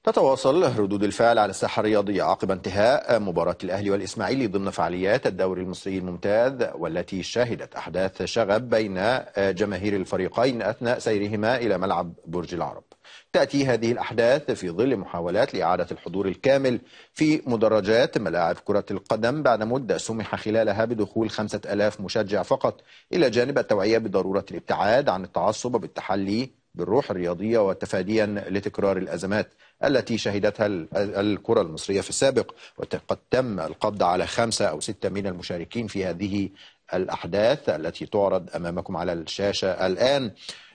تتواصل ردود الفعل على الساحة الرياضية عقب انتهاء مباراة الأهلي والإسماعيلي ضمن فعاليات الدوري المصري الممتاز والتي شهدت أحداث شغب بين جماهير الفريقين أثناء سيرهما إلى ملعب برج العرب تأتي هذه الأحداث في ظل محاولات لإعادة الحضور الكامل في مدرجات ملاعب كرة القدم بعد مدة سمح خلالها بدخول خمسة ألاف مشجع فقط إلى جانب التوعية بضرورة الابتعاد عن التعصب بالتحلي بالروح الرياضية وتفاديا لتكرار الأزمات التي شهدتها الكرة المصرية في السابق وقد تم القبض على خمسة أو ستة من المشاركين في هذه الأحداث التي تعرض أمامكم على الشاشة الآن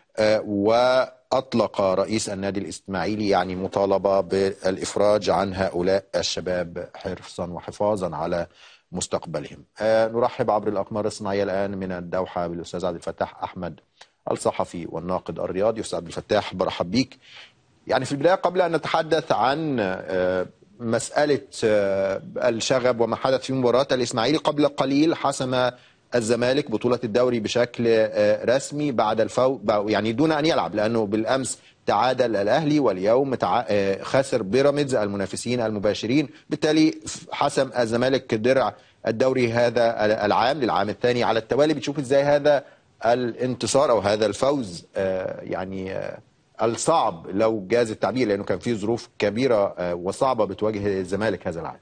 وأطلق رئيس النادي الإسماعيلي يعني مطالبة بالإفراج عن هؤلاء الشباب حرصا وحفاظا على مستقبلهم نرحب عبر الأقمار الصناعية الآن من الدوحة بالأستاذ عبد الفتاح أحمد الصحفي والناقد الرياضي أستاذ عبد الفتاح برحب بيك يعني في البداية قبل أن نتحدث عن مسألة الشغب وما حدث في مباراة الإسماعيلي قبل قليل حسم الزمالك بطولة الدوري بشكل رسمي بعد الفو يعني دون أن يلعب لأنه بالأمس تعادل الأهلي واليوم خسر بيراميدز المنافسين المباشرين بالتالي حسم الزمالك درع الدوري هذا العام للعام الثاني على التوالي بتشوف ازاي هذا الانتصار او هذا الفوز يعني الصعب لو جاز التعبير لانه كان في ظروف كبيره وصعبه بتواجه الزمالك هذا العام.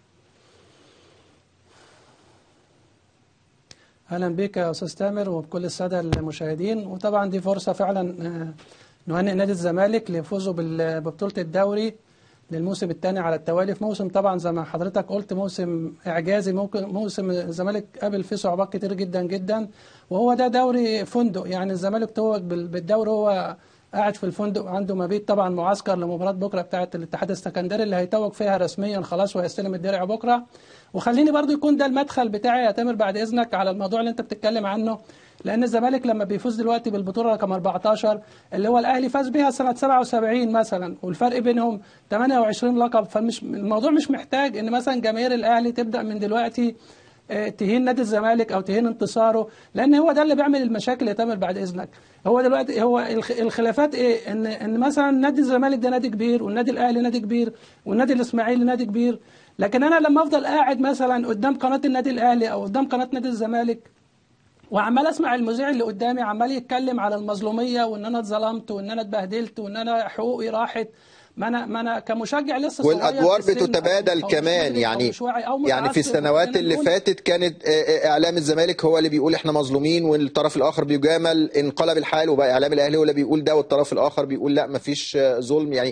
اهلا بك يا استاذ تامر وبكل الساده المشاهدين وطبعا دي فرصه فعلا نهنئ نادي الزمالك لفوزه ببطوله الدوري للموسم الثاني على التوالي في موسم طبعا زي ما حضرتك قلت موسم اعجازي ممكن موسم الزمالك قابل فيه صعوبات كتير جدا جدا وهو ده دوري فندق يعني الزمالك توج بالدوري هو قاعد في الفندق عنده مبيت طبعا معسكر لمباراه بكره بتاعه الاتحاد السكندري اللي هيتوج فيها رسميا خلاص وهيستلم الدرع بكره وخليني برضو يكون ده المدخل بتاعي يا تامر بعد اذنك على الموضوع اللي انت بتتكلم عنه لان الزمالك لما بيفوز دلوقتي بالبطوله رقم 14 اللي هو الاهلي فاز بيها سنه 77 مثلا والفرق بينهم 28 لقب فمش الموضوع مش محتاج ان مثلا جماهير الاهلي تبدا من دلوقتي تهين نادي الزمالك او تهين انتصاره لان هو ده اللي بيعمل المشاكل يا تامر بعد اذنك هو دلوقتي هو الخلافات ايه ان ان مثلا نادي الزمالك ده نادي كبير والنادي الاهلي نادي كبير والنادي الاسماعيلي نادي كبير لكن انا لما افضل قاعد مثلا قدام قناه النادي الاهلي او قدام قناه نادي الزمالك وعمال اسمع المذيع اللي قدامي عمال يتكلم على المظلوميه وان انا اتظلمت وان انا اتبهدلت وان انا حقوقي راحت ما انا ما انا كمشجع لسه والادوار بتتبادل أو كمان أو يعني أو يعني في السنوات اللي فاتت كانت اعلام الزمالك هو اللي بيقول احنا مظلومين والطرف الاخر بيجامل انقلب الحال وبقى اعلام الاهلي هو اللي بيقول ده والطرف الاخر بيقول لا ما فيش ظلم يعني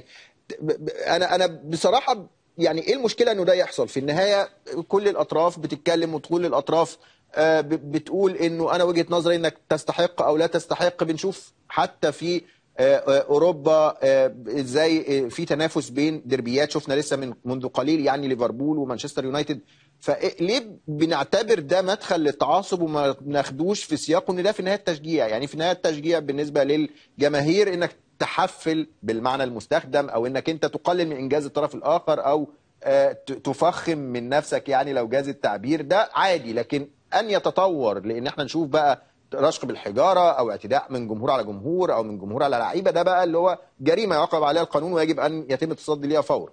انا انا بصراحه يعني ايه المشكله انه ده يحصل في النهايه كل الاطراف بتتكلم وكل الاطراف بتقول انه انا وجهه نظري انك تستحق او لا تستحق بنشوف حتى في اوروبا ازاي في تنافس بين دربيات شفنا لسه من منذ قليل يعني ليفربول ومانشستر يونايتد فليه بنعتبر ده مدخل للتعاصب وما بناخدوش في سياقه ان ده في النهايه التشجيع يعني في النهايه التشجيع بالنسبه للجماهير انك تحفل بالمعنى المستخدم او انك انت تقلل من انجاز الطرف الاخر او تفخم من نفسك يعني لو جاز التعبير ده عادي لكن ان يتطور لان احنا نشوف بقى رشق بالحجاره او اعتداء من جمهور على جمهور او من جمهور على لعيبه ده بقى اللي هو جريمه يعاقب عليها القانون ويجب ان يتم التصدي ليها فورا.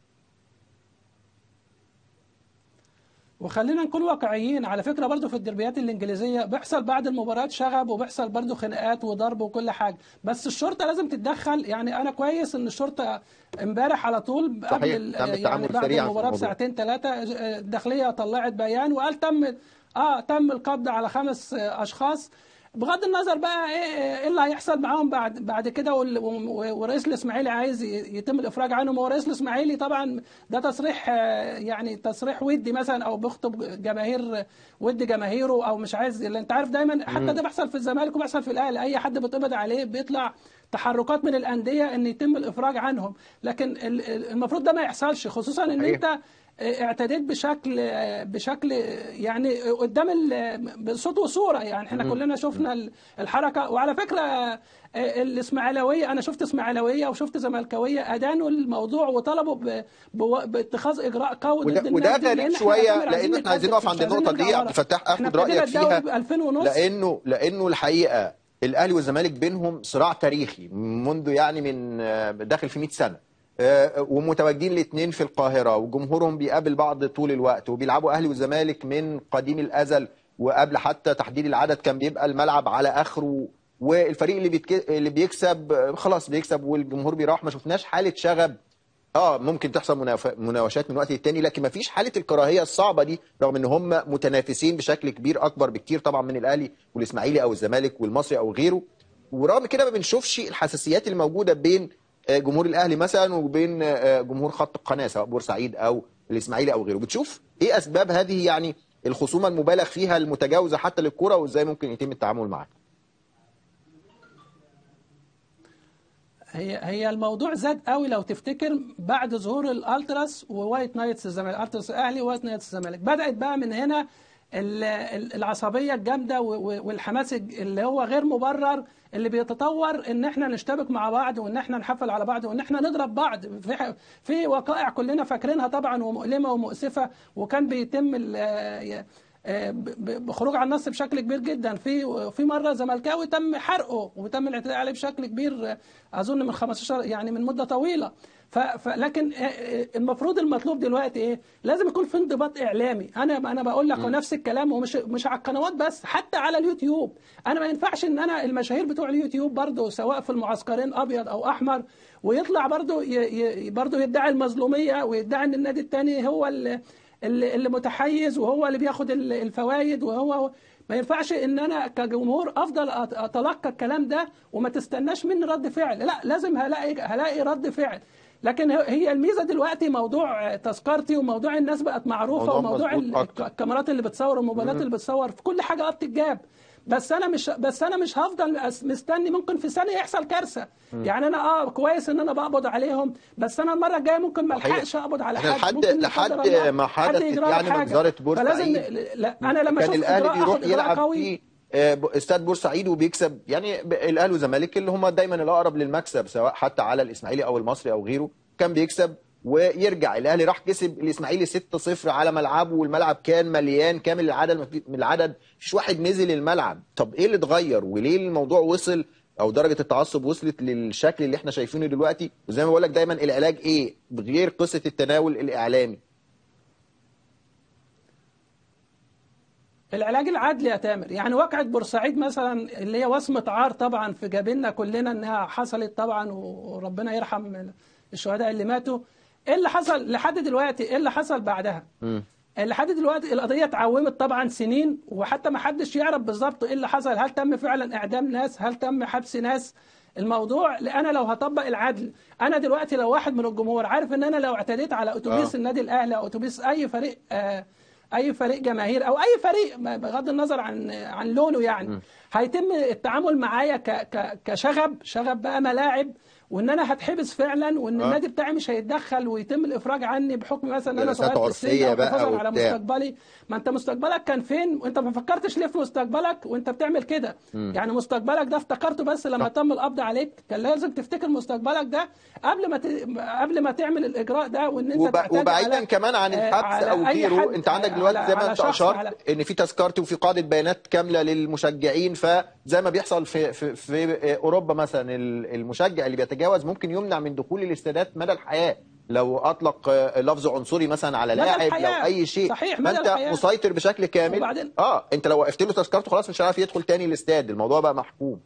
وخلينا نكون واقعيين على فكره برضو في الدربيات الانجليزيه بيحصل بعد المباريات شغب وبيحصل برضو خناقات وضرب وكل حاجه بس الشرطه لازم تتدخل يعني انا كويس ان الشرطه امبارح على طول قبل يعني بعد المباراه بساعتين ثلاثه الداخليه طلعت بيان وقال تم اه تم القبض على خمس اشخاص بغض النظر بقى ايه ايه اللي هيحصل معاهم بعد بعد كده ورئيس الاسماعيلي عايز يتم الافراج عنهم هو رئيس الاسماعيلي طبعا ده تصريح يعني تصريح ودي مثلا او بيخطب جماهير ودي جماهيره او مش عايز اللي انت عارف دايما حتى ده بيحصل في الزمالك وبيحصل في الاهلي اي حد بيتقبض عليه بيطلع تحركات من الانديه ان يتم الافراج عنهم لكن المفروض ده ما يحصلش خصوصا ان انت اعتديت بشكل بشكل يعني قدام بصوت وصوره يعني احنا كلنا شفنا الحركه وعلى فكره الاسماعيلاويه انا شفت اسماعيلاويه وشفت زملكاويه ادانوا الموضوع وطلبوا باتخاذ اجراء قوي ضد وده غريب شويه لان احنا عايزين نقف عند النقطه دي عبد الفتاح اخد رايك فيها لانه لانه الحقيقه الاهلي والزمالك بينهم صراع تاريخي منذ يعني من داخل في 100 سنه آه، ومتواجدين الاثنين في القاهره وجمهورهم بيقابل بعض طول الوقت وبيلعبوا اهلي والزمالك من قديم الازل وقبل حتى تحديد العدد كان بيبقى الملعب على اخره والفريق اللي بيتك... اللي بيكسب آه، خلاص بيكسب والجمهور بيروح ما شفناش حاله شغب اه ممكن تحصل مناف... مناوشات من وقت للتاني لكن ما فيش حاله الكراهيه الصعبه دي رغم ان هم متنافسين بشكل كبير اكبر بكتير طبعا من الاهلي والاسماعيلي او الزمالك والمصري او غيره ورغم كده ما بنشوفش الحساسيات اللي موجوده بين آه، جمهور الاهلي مثلا وبين آه، جمهور خط القناه سواء بورسعيد او الاسماعيلي او غيره بتشوف ايه اسباب هذه يعني الخصومه المبالغ فيها المتجاوزه حتى للكره وازاي ممكن يتم التعامل معاها هي هي الموضوع زاد قوي لو تفتكر بعد ظهور الالتراس ووايت نايتس الزمالك الالتراس الاهلي ووايت نايتس الزمالك بدات بقى من هنا ال- ال- العصبيه الجامده و- و- والحماس الج- اللي هو غير مبرر اللي بيتطور ان احنا نشتبك مع بعض وان احنا نحفل على بعض وان احنا نضرب بعض في ح- في وقائع كلنا فاكرينها طبعا ومؤلمه ومؤسفه وكان بيتم ال- آه، ب- ب- بخروج عن النص بشكل كبير جدا في في مره زملكاوي تم حرقه وتم الاعتداء عليه بشكل كبير آه، اظن من 15 يعني من مده طويله ف ف- لكن آه، آه، المفروض المطلوب دلوقتي ايه؟ لازم يكون في انضباط اعلامي، انا انا بقول لك ونفس الكلام ومش مش على القنوات بس حتى على اليوتيوب، انا ما ينفعش ان انا المشاهير بتوع اليوتيوب برضه سواء في المعسكرين ابيض او احمر ويطلع برضه ي- ي- برضه يدعي المظلوميه ويدعي ان النادي الثاني هو اللي اللي اللي متحيز وهو اللي بياخد ال- الفوائد وهو ما ينفعش ان انا كجمهور افضل أت- اتلقى الكلام ده وما تستناش مني رد فعل لا لازم هلاقي هلاقي رد فعل لكن هي- هي الميزه دلوقتي موضوع تذكرتي وموضوع الناس بقت معروفه موضوع وموضوع مظبوط ال- أكتر. الكاميرات اللي بتصور والموبايلات اللي بتصور في كل حاجه اه بتتجاب بس انا مش بس انا مش هفضل أس- مستني ممكن في ثانيه يحصل كارثه يعني انا اه كويس ان انا بقبض عليهم بس انا المره الجايه ممكن ما صحيح. الحقش اقبض على إحنا حد لحد- ممكن لا لحد قدر الله ما حد حدث يجرى له يعني حاجة. مجزرة بورسعيد. فلازم لا انا لما كان اشوف الاهلي إجراء بيروح آخد إجراء يلعب قوي في آه، ب- استاد بورسعيد وبيكسب يعني ب- الاهلي والزمالك اللي هم دايما الاقرب للمكسب سواء حتى على الاسماعيلي او المصري او غيره كان بيكسب ويرجع الاهلي راح كسب الاسماعيلي 6-0 على ملعبه والملعب كان مليان كامل العدد مفي- من العدد مفيش واحد نزل الملعب طب ايه اللي اتغير وليه الموضوع وصل او درجه التعصب وصلت للشكل اللي احنا شايفينه دلوقتي وزي ما بقول لك دايما العلاج ايه بغير قصه التناول الاعلامي العلاج العدلي يا تامر يعني واقعة بورسعيد مثلا اللي هي وصمة عار طبعا في جبيننا كلنا انها حصلت طبعا وربنا يرحم الشهداء اللي ماتوا ايه اللي حصل لحد دلوقتي ايه اللي حصل بعدها لحد دلوقتي القضية اتعومت طبعا سنين وحتى ما حدش يعرف بالظبط ايه اللي حصل هل تم فعلا اعدام ناس هل تم حبس ناس الموضوع انا لو هطبق العدل انا دلوقتي لو واحد من الجمهور عارف ان انا لو اعتديت على اتوبيس آه. النادي الاهلي او اتوبيس اي فريق آه اي فريق جماهير او اي فريق بغض النظر عن عن لونه يعني هيتم التعامل معايا ك ك كشغب شغب بقى ملاعب وان انا هتحبس فعلا وان آه. النادي بتاعي مش هيتدخل ويتم الافراج عني بحكم مثلا ان انا جلسات صغير في السن عرفية او بقى حفاظا على وبتاع. مستقبلي ما انت مستقبلك كان فين وانت ما فكرتش ليه في مستقبلك وانت بتعمل كده يعني مستقبلك ده افتكرته بس لما تم القبض عليك كان لازم تفتكر مستقبلك ده قبل ما ت... قبل ما تعمل الاجراء ده وان انت وب... تعتدي وبعيدا على- كمان عن آه، الحبس على او أي غيره حد، انت عندك على- دلوقتي زي ما على انت شخص، اشرت على- ان في تذكرتي وفي قاعده بيانات كامله للمشجعين فزي ما بيحصل في في, في اوروبا مثلا ال- المشجع اللي بيتجاوز ممكن يمنع من دخول الاستادات مدى الحياه لو اطلق آه، لفظ عنصري مثلا على مدى لاعب لو الحياة. اي شيء صحيح، ما مدى انت الحياة. مسيطر بشكل كامل وبعدين- اه انت لو وقفت له تذكرته خلاص مش هيعرف يدخل تاني الاستاد الموضوع بقى محكوم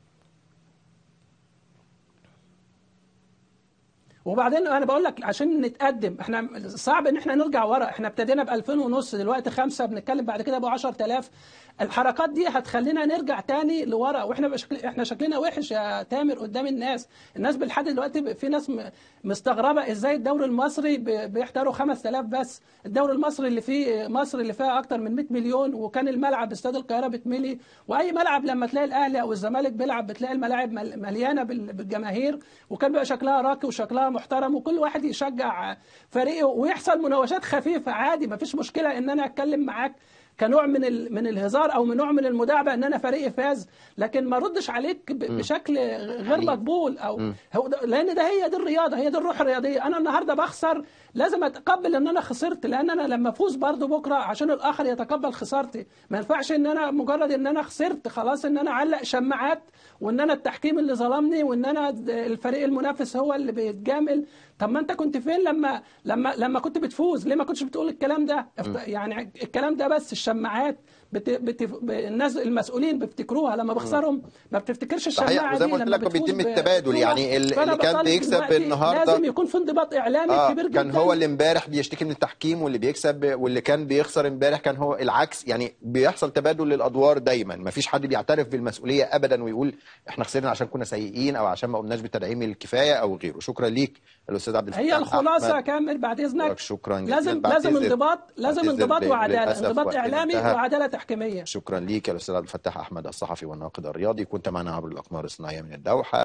وبعدين انا بقول لك عشان نتقدم احنا صعب ان احنا نرجع ورا احنا ابتدينا ب 2000 ونص دلوقتي خمسة بنتكلم بعد كده ب 10000 الحركات دي هتخلينا نرجع تاني لورا واحنا بشكل احنا شكلنا وحش يا تامر قدام الناس الناس بالحد دلوقتي في ناس م- مستغربه ازاي الدوري المصري ب- بيحضروا 5000 بس الدوري المصري اللي فيه مصر اللي فيها اكتر من 100 مليون وكان الملعب استاد القاهره بتملي واي ملعب لما تلاقي الاهلي او الزمالك بيلعب بتلاقي الملاعب مل- مليانه بال- بالجماهير وكان بيبقى شكلها راقي وشكلها محترم وكل واحد يشجع فريقه ويحصل مناوشات خفيفه عادي ما فيش مشكله ان انا اتكلم معاك كنوع من ال- من الهزار او من نوع من المداعبه ان انا فريقي فاز لكن ما ردش عليك ب- بشكل غير مقبول او هو ده لان ده هي دي الرياضه هي دي الروح الرياضيه انا النهارده بخسر لازم اتقبل ان انا خسرت لان انا لما افوز برضو بكره عشان الاخر يتقبل خسارتي ما ينفعش ان انا مجرد ان انا خسرت خلاص ان انا اعلق شماعات وان انا التحكيم اللي ظلمني وان انا الفريق المنافس هو اللي بيتجامل طب ما انت كنت فين لما لما لما كنت بتفوز ليه ما كنتش بتقول الكلام ده افت- يعني الكلام ده بس الشماعات بت... بت... ب- الناس المسؤولين بيفتكروها لما بخسرهم ما بتفتكرش صحيح، الشماعه وزي دي ما قلت لما لك بتفوز بيتم ب- التبادل، ببطولة. يعني ال- فأنا اللي كان بطالب بيكسب دلوقتي النهاردة- لازم يكون في انضباط اعلامي اه كبير كان جدا هو اللي امبارح بيشتكي من التحكيم واللي بيكسب واللي كان بيخسر امبارح كان هو العكس يعني بيحصل تبادل للادوار دايما ما فيش حد بيعترف بالمسؤوليه ابدا ويقول احنا خسرنا عشان كنا سيئين او عشان ما قلناش بالتدعيم الكفايه او غيره شكرا ليك الاستاذ عبد الفتاح هي الخلاصه يا أحمد. كامل بعد اذنك شكرا جزيلا. لازم بعتذر- لازم انضباط لازم بعتذر انضباط ل- وعداله للأسف انضباط وقتنا اعلامي انتهى. وعداله تحكيميه شكرا ليك يا الاستاذ عبد الفتاح احمد الصحفي والناقد الرياضي كنت معنا عبر الاقمار الصناعيه من الدوحه